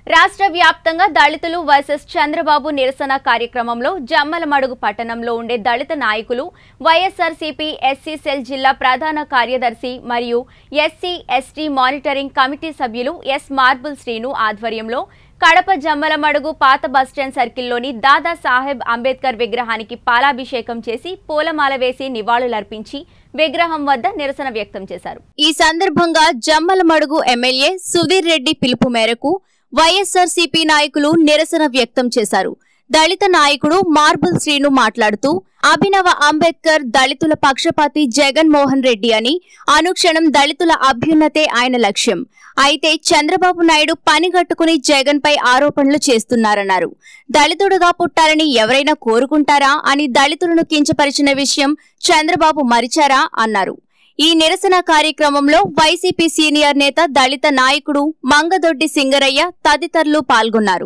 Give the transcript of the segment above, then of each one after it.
రాష్ట్ర వ్యాప్తంగా దళితులు వర్సెస్ చంద్రబాబు నిరసన కార్యక్రమంలో జమ్మలమడుగు పట్టణంలో ఉండే దళిత నాయకులు వైఎస్ఆర్సీపీ ఎస్సీ సెల్ జిల్లా ప్రధాన కార్యదర్శి మరియు ఎస్సీ ఎస్టీ మానిటరింగ్ కమిటీ సభ్యులు ఎస్ మార్బుల్ శ్రీను ఆధ్వర్యంలో కడప జమ్మలమడుగు పాత బస్టాండ్ సర్కిల్లోని దాదా సాహెబ్ అంబేద్కర్ విగ్రహానికి పాలాభిషేకం చేసి పూలమాల వేసి నివాళులర్పించి విగ్రహం వద్ద నిరసన వ్యక్తం చేశారు ఈ సందర్భంగా జమ్మలమడుగు ఎమ్మెల్యే సుధీర్ రెడ్డి పిలుపు మేరకు వైఎస్ఆర్సీపీ నాయకులు నిరసన వ్యక్తం చేశారు దళిత నాయకుడు మార్బుల్ శ్రీను మాట్లాడుతూ అభినవ అంబేద్కర్ దళితుల పక్షపాతి జగన్ మోహన్ రెడ్డి అని అనుక్షణం దళితుల అభ్యున్నతే ఆయన లక్ష్యం అయితే చంద్రబాబు నాయుడు పనిగట్టుకుని జగన్ పై ఆరోపణలు చేస్తున్నారన్నారు దళితుడుగా పుట్టాలని ఎవరైనా కోరుకుంటారా అని దళితులను కించపరిచిన విషయం చంద్రబాబు మరిచారా అన్నారు ఈ నిరసన కార్యక్రమంలో వైసీపీ సీనియర్ నేత దళిత నాయకుడు మంగదొడ్డి సింగరయ్య తదితరులు పాల్గొన్నారు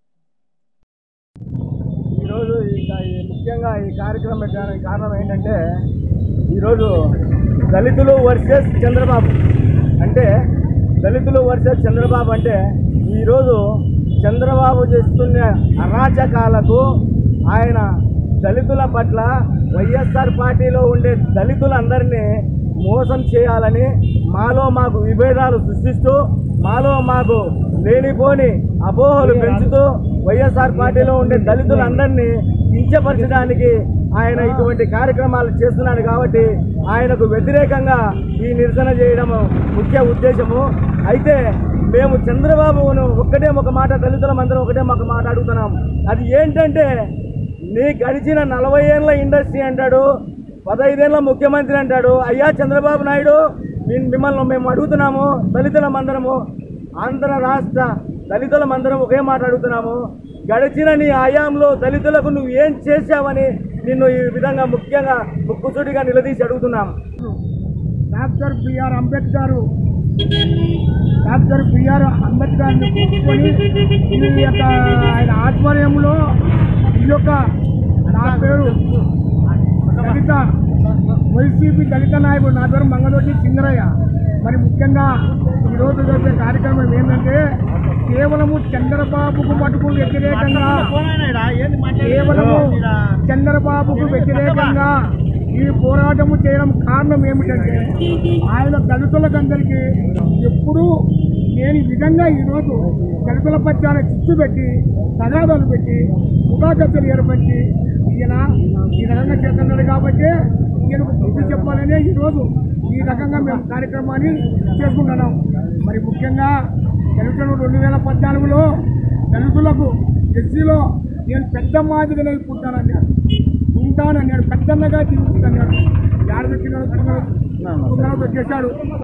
ఈరోజు ఈ కా- ఈ ముఖ్యంగా ఈ కార్యక్రమం పెట్టడానికి కారణం ఏంటంటే ఈరోజు దళితులు వర్సెస్ చంద్రబాబు అంటే దళితులు వర్సెస్ చంద్రబాబు అంటే ఈరోజు చంద్రబాబు చేస్తున్న అరాచకాలకు ఆయన దళితుల పట్ల వైఎస్ఆర్ పార్టీలో ఉండే దళితులందరినీ మోసం చేయాలని మాలో మాకు విభేదాలు సృష్టిస్తూ మాలో మాకు లేనిపోని అపోహలు పెంచుతూ వైఎస్ఆర్ పార్టీలో ఉండే దళితులందరినీ కించపరచడానికి ఆయన ఇటువంటి కార్యక్రమాలు చేస్తున్నాడు కాబట్టి ఆయనకు వ్యతిరేకంగా ఈ నిరసన చేయడం ముఖ్య ఉద్దేశము అయితే మేము చంద్రబాబును ఒక్కటే ఒక మాట దళితులం అందరం ఒకటే ఒక మాట అడుగుతున్నాం అది ఏంటంటే నీ గడిచిన నలభై ఏళ్ళ ఇండస్ట్రీ అంటాడు పదైదేళ్ల ముఖ్యమంత్రి అంటాడు అయ్యా చంద్రబాబు నాయుడు మీ- మిమ్మల్ని మేము అడుగుతున్నాము దళితులమందరము ఆంధ్ర రాష్ట్ర దళితులమందరం ఒకే మాట అడుగుతున్నాము గడిచిన నీ హయాంలో దళితులకు నువ్వు ఏం చేశావని నిన్ను ఈ విధంగా ముఖ్యంగా ముక్కుసూటిగా నిలదీసి అడుగుతున్నాం doctor BR Ambedkar doctor BR అంబేద్కర్ని కూర్చుకొని ఈ యొక్క ఆయన ఆధ్వర్యంలో ఈ యొక్క నా పేరు దళిత వైసీపీ దళిత నాయకుడు నా పేరు మంగళోటి సింగరయ్య మరి ముఖ్యంగా ఈరోజు జరిగే కార్యక్రమం ఏంటంటే కేవలము చంద్రబాబుకు మటుకు వ్యతిరేకంగా కేవలము చంద్రబాబుకు వ్యతిరేకంగా ఈ పోరాటము చేయడం కారణం ఏమిటంటే ఆయన దళితులకందరికీ ఎప్పుడూ నేను ఈ విధంగా ఈరోజు దళితుల పక్షాన చిచ్చు పెట్టి తగాదాలు పెట్టి ఉగాగతులు ఏర్పరిచి ఈయన ఈ రకంగా చేస్తున్నాడు కాబట్టి ఈయనకు బుద్ధి చెప్పాలనే ఈరోజు ఈ రకంగా మేము కార్యక్రమాన్ని చేసుకుంటున్నాం మరి ముఖ్యంగా దళితులు రెండు వేల పద్నాలుగులో దళితులకు ఎస్సీలో నేను పెద్ద మాదిరిగా పుట్టానన్నాడు ఉంటానన్నాడు పెద్దన్నగా జీవిస్తున్నాడు యాడ పెట్టినాడు చేశాడు